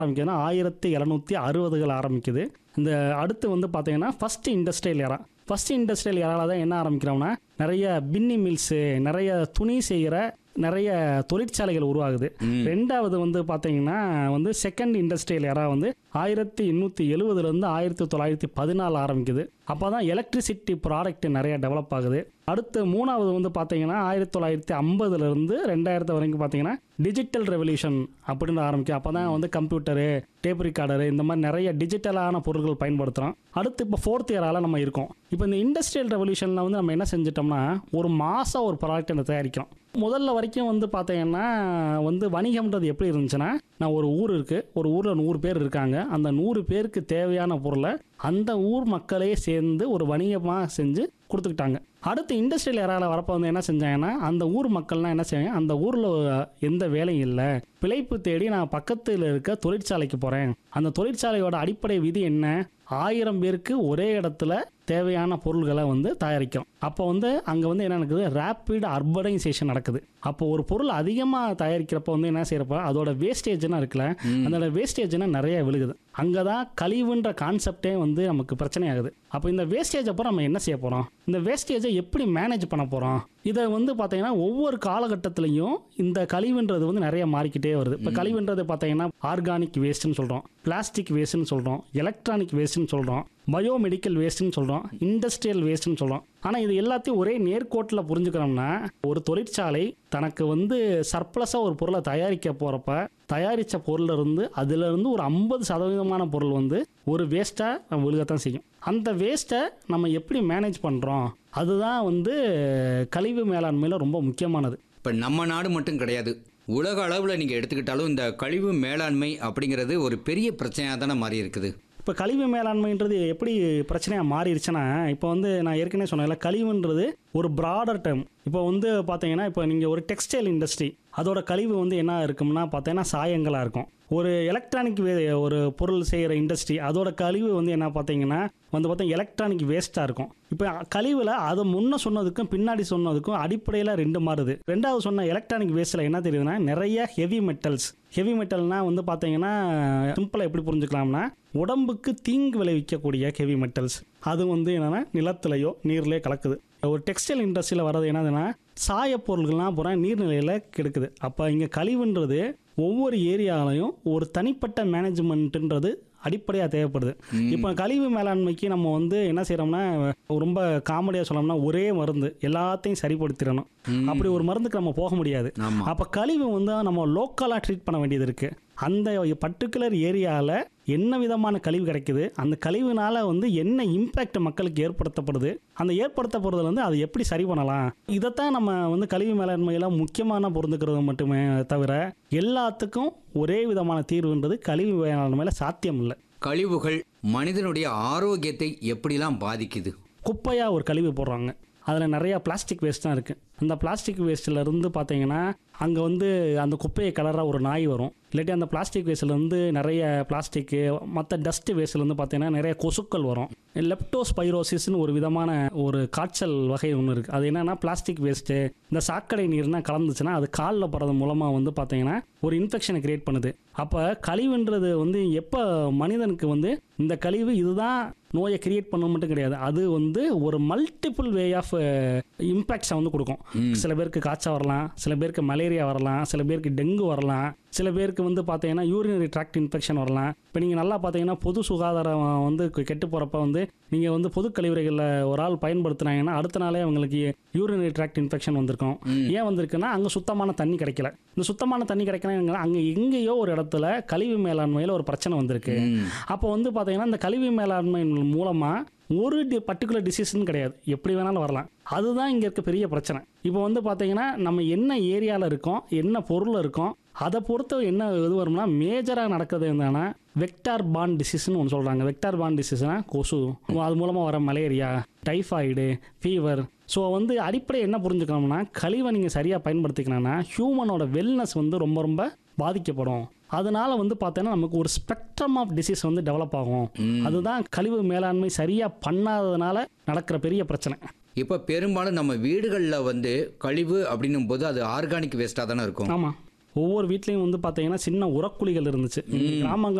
ஆரம்பிக்குதுன்னா ஆயிரத்தி எழுநூற்றி அறுபதுகள் ஆரம்பிக்குது இந்த அடுத்து வந்து பார்த்தீங்கன்னா first industrial era first industrial ஏரால தான் என்ன ஆரம்பிக்கிறோம்னா நிறைய பின்னி மில்ஸு நிறைய துணி செய்கிற நிறைய தொழிற்சாலைகள் உருவாகுது ரெண்டாவது வந்து பார்த்தீங்கன்னா வந்து செகண்ட் இண்டஸ்ட்ரியல் ஏரா வந்து ஆயிரத்தி எண்ணூற்றி எழுபதுலேருந்து ஆயிரத்தி தொள்ளாயிரத்தி பதினாலு ஆரம்பிக்குது அப்போ தான் எலக்ட்ரிசிட்டி ப்ராடக்ட் நிறைய டெவலப் ஆகுது அடுத்து மூணாவது வந்து பார்த்தீங்கன்னா ஆயிரத்தி தொள்ளாயிரத்தி ஐம்பதுலேருந்து ரெண்டாயிரத்து வரைக்கும் பார்த்தீங்கன்னா டிஜிட்டல் ரெவல்யூஷன் அப்படின்னு ஆரம்பிக்கும் அப்போ தான் வந்து கம்ப்யூட்டரு டேப் ரிகார்டரு இந்த மாதிரி நிறைய டிஜிட்டலான பொருட்கள் பயன்படுத்துகிறோம் அடுத்து இப்போ ஃபோர்த் இயரால் நம்ம இருக்கோம் இப்போ இந்த இண்டஸ்ட்ரியல் ரெவல்யூஷனில் வந்து நம்ம என்ன செஞ்சிட்டோம்னா ஒரு மாதம் ஒரு ப்ராடக்ட் தயாரிக்கிறோம் முதல்ல வரைக்கும் வந்து பார்த்தீங்கன்னா வந்து வணிகம்ன்றது எப்படி இருந்துச்சுன்னா நான் ஒரு ஊர் இருக்குது ஒரு ஊரில் நூறு பேர் இருக்காங்க அந்த நூறு பேருக்கு தேவையான பொருளை அந்த ஊர் மக்களே சேர்ந்து ஒரு வணிகமாக செஞ்சு கொடுத்துக்கிட்டாங்க அடுத்து இண்டஸ்ட்ரியல் ஏரால வரப்போ வந்து என்ன செஞ்சாங்கன்னா அந்த ஊர் மக்கள்லாம் என்ன செய்வாங்க அந்த ஊரில் எந்த வேலையும் இல்லை பிழைப்பு தேடி நான் பக்கத்தில் இருக்க தொழிற்சாலைக்கு போகிறேன் அந்த தொழிற்சாலையோட அடிப்படை விதி என்ன ஆயிரம் பேருக்கு ஒரே இடத்துல தேவையான பொருள்களை வந்து தயாரிக்கும் அப்போ வந்து அங்கே வந்து என்ன நடக்குது ரேப்பிட் அர்பனைசேஷன் நடக்குது அப்போ ஒரு பொருள் அதிகமாக தயாரிக்கிறப்ப வந்து என்ன செய்யறப்ப அதோட வேஸ்டேஜ்னா இருக்குல்ல அதோட வேஸ்டேஜ்னா நிறைய விழுகுது அங்கே தான் கழிவுன்ற கான்செப்டே வந்து நமக்கு பிரச்சனை ஆகுது அப்போ இந்த வேஸ்டேஜ் அப்புறம் நம்ம என்ன செய்ய போகிறோம் இந்த வேஸ்டேஜை எப்படி மேனேஜ் பண்ண போகிறோம் இதை வந்து பார்த்தீங்கன்னா ஒவ்வொரு காலகட்டத்திலையும் இந்த கழிவுன்றது வந்து நிறைய மாறிக்கிட்டே வருது இப்போ கழிவுன்றது பார்த்தீங்கன்னா ஆர்கானிக் வேஸ்ட்னு சொல்கிறோம் பிளாஸ்டிக் வேஸ்ட்னு சொல்கிறோம் எலக்ட்ரானிக் வேஸ்ட்னு சொல்கிறோம் பயோமெடிக்கல் வேஸ்ட்னு சொல்கிறோம் இண்டஸ்ட்ரியல் வேஸ்ட்னு சொல்கிறோம் ஆனால் இது எல்லாத்தையும் ஒரே நேர்கோட்டில் புரிஞ்சுக்கிறோம்னா ஒரு தொழிற்சாலை தனக்கு வந்து சர்ப்ளஸாக ஒரு பொருளை தயாரிக்க போகிறப்ப தயாரித்த பொருள்ல இருந்து அதிலிருந்து ஒரு ஐம்பது சதவீதமான பொருள் வந்து ஒரு வேஸ்ட்டாக விழுகத்தான் செய்யும் அந்த வேஸ்ட்டை நம்ம எப்படி மேனேஜ் பண்ணுறோம் அதுதான் வந்து கழிவு மேலாண்மையில் ரொம்ப முக்கியமானது இப்போ நம்ம நாடு மட்டும் கிடையாது உலக அளவில் நீங்கள் எடுத்துக்கிட்டாலும் இந்த கழிவு மேலாண்மை அப்படிங்கிறது ஒரு பெரிய பிரச்சனையாக தானே மாறி இருக்குது இப்போ கழிவு மேலாண்மைன்றது எப்படி பிரச்சனையாக மாறிடுச்சுன்னா இப்போ வந்து நான் ஏற்கனவே சொன்னேன்ல கழிவுன்றது ஒரு ப்ராடர் டேர்ம் இப்போ வந்து பார்த்தீங்கன்னா இப்போ நீங்கள் ஒரு டெக்ஸ்டைல் இண்டஸ்ட்ரி அதோட கழிவு வந்து என்ன இருக்கும்னா பார்த்தீங்கன்னா சாயங்களாக இருக்கும் ஒரு எலக்ட்ரானிக் வே ஒரு பொருள் செய்கிற இண்டஸ்ட்ரி அதோட கழிவு வந்து என்ன பார்த்தீங்கன்னா வந்து பார்த்தா எலக்ட்ரானிக் வேஸ்ட்டாக இருக்கும் இப்போ கழிவில் அதை முன்ன சொன்னதுக்கும் பின்னாடி சொன்னதுக்கும் அடிப்படையில் ரெண்டு மாறுது ரெண்டாவது சொன்ன எலக்ட்ரானிக் வேஸ்ட்டில் என்ன தெரியுதுன்னா நிறைய ஹெவி மெட்டல்ஸ் ஹெவி மெட்டல்னா வந்து பார்த்தீங்கன்னா சிம்பிளாக எப்படி புரிஞ்சுக்கலாம்னா உடம்புக்கு தீங்கு விளைவிக்கக்கூடிய ஹெவி மெட்டல்ஸ் அது வந்து என்னன்னா நிலத்திலையோ நீர்லேயோ கலக்குது ஒரு டெக்ஸ்டைல் இண்டஸ்ட்ரியில் வர்றது என்னதுன்னா சாயப் பொருள்கள்லாம் பூரா நீர்நிலையில் கெடுக்குது அப்போ இங்கே கழிவுன்றது ஒவ்வொரு ஏரியாலையும் ஒரு தனிப்பட்ட மேனேஜ்மெண்ட்டுன்றது அடிப்படையாக தேவைப்படுது இப்போ கழிவு மேலாண்மைக்கு நம்ம வந்து என்ன செய்கிறோம்னா ரொம்ப காமெடியாக சொல்லணும்னா ஒரே மருந்து எல்லாத்தையும் சரிப்படுத்திடணும் அப்படி ஒரு மருந்துக்கு நம்ம போக முடியாது ஆமாம் அப்போ கழிவு வந்து நம்ம லோக்கலாக ட்ரீட் பண்ண வேண்டியது இருக்குது அந்த பர்டிகுலர் ஏரியாவில் என்ன விதமான கழிவு கிடைக்குது அந்த கழிவுனால வந்து என்ன இம்பேக்ட் மக்களுக்கு ஏற்படுத்தப்படுது அந்த ஏற்படுத்தப்படுறதுல வந்து அதை எப்படி சரி பண்ணலாம் இதைத்தான் நம்ம வந்து கழிவு மேலாண்மையில் முக்கியமான பொருந்துக்கிறது மட்டுமே தவிர எல்லாத்துக்கும் ஒரே விதமான தீர்வுன்றது கழிவு மேலாண்மையில் சாத்தியம் இல்லை கழிவுகள் மனிதனுடைய ஆரோக்கியத்தை எப்படிலாம் பாதிக்குது குப்பையாக ஒரு கழிவு போடுறாங்க அதில் நிறையா பிளாஸ்டிக் வேஸ்ட் தான் இருக்குது அந்த பிளாஸ்டிக் வேஸ்ட்டில் இருந்து பார்த்தீங்கன்னா அங்கே வந்து அந்த குப்பையை கலராக ஒரு நாய் வரும் இல்லாட்டி அந்த பிளாஸ்டிக் வேஸ்ட்டில் இருந்து நிறைய பிளாஸ்டிக்கு மற்ற டஸ்ட் வேஸ்ட்டில் இருந்து பார்த்தீங்கன்னா நிறைய கொசுக்கள் வரும் லெப்டோஸ்பைரோசிஸ்னு ஒரு விதமான ஒரு காய்ச்சல் வகை ஒன்று இருக்குது அது என்னன்னா பிளாஸ்டிக் வேஸ்ட்டு இந்த சாக்கடை நீர்னா கலந்துச்சுன்னா அது காலில் போகிறது மூலமாக வந்து பார்த்தீங்கன்னா ஒரு இன்ஃபெக்ஷனை கிரியேட் பண்ணுது அப்போ கழிவுன்றது வந்து எப்போ மனிதனுக்கு வந்து இந்த கழிவு இதுதான் நோயை கிரியேட் பண்ண மட்டும் கிடையாது அது வந்து ஒரு மல்டிபிள் வே ஆஃப் இம்பேக்ட்ஸை வந்து கொடுக்கும் சில பேருக்கு காய்ச்சல் வரலாம் சில பேருக்கு மலேரியா வரலாம் சில பேருக்கு டெங்கு வரலாம் சில பேருக்கு வந்து பார்த்தீங்கன்னா யூரினரி ட்ராக்ட் இன்ஃபெக்ஷன் வரலாம் இப்போ நீங்கள் நல்லா பார்த்தீங்கன்னா பொது சுகாதாரம் வந்து கெட்டு போகிறப்ப வந்து நீங்கள் வந்து பொது கழிவறைகளில் ஒரு ஆள் பயன்படுத்துனாங்கன்னா அடுத்த நாளே அவங்களுக்கு யூரினரி ட்ராக்ட் இன்ஃபெக்ஷன் வந்திருக்கும் ஏன் வந்திருக்குன்னா அங்கே சுத்தமான தண்ணி கிடைக்கல இந்த சுத்தமான தண்ணி கிடைக்கலன்னா அங்கே எங்கேயோ ஒரு இடத்துல கழிவு மேலாண்மையில் ஒரு பிரச்சனை வந்திருக்கு ம். அப்போ வந்து பார்த்தீங்கன்னா இந்த கழிவு மேலாண்மை மூலமாக ஒரு டி பர்டிகுலர் டிசிஷன் கிடையாது எப்படி வேணாலும் வரலாம் அதுதான் இங்கே இருக்க பெரிய பிரச்சனை இப்போ வந்து பார்த்தீங்கன்னா நம்ம என்ன ஏரியாவில் இருக்கோம் என்ன பொருள் இருக்கோம் அதை பொறுத்து என்ன இது வரும்னா மேஜராக நடக்கிறது என்னன்னா வெக்டார் பான் டிசீஸ்னு ஒன்று சொல்கிறாங்க வெக்டார் பான் டிசீஸ்னா கொசு அது மூலமாக வர மலேரியா டைஃபாய்டு ஃபீவர் ஸோ வந்து அடிப்படை என்ன புரிஞ்சுக்கணும்னா கழிவை நீங்கள் சரியாக பயன்படுத்திக்கணும்னா ஹியூமனோட வெல்னஸ் வந்து ரொம்ப ரொம்ப பாதிக்கப்படும் அதனால வந்து பார்த்தோன்னா நமக்கு ஒரு ஸ்பெக்ட்ரம் ஆஃப் டிசீஸ் வந்து டெவலப் ஆகும் அதுதான் கழிவு மேலாண்மை சரியாக பண்ணாததுனால நடக்கிற பெரிய பிரச்சனை இப்போ பெரும்பாலும் நம்ம வீடுகளில் வந்து கழிவு அப்படின்னும் போது அது ஆர்கானிக் வேஸ்ட்டாக தானே இருக்கும் ஆமாம் ஒவ்வொரு வீட்லேயும் வந்து பார்த்தீங்கன்னா சின்ன உரக்குழிகள் இருந்துச்சு கிராமங்கள்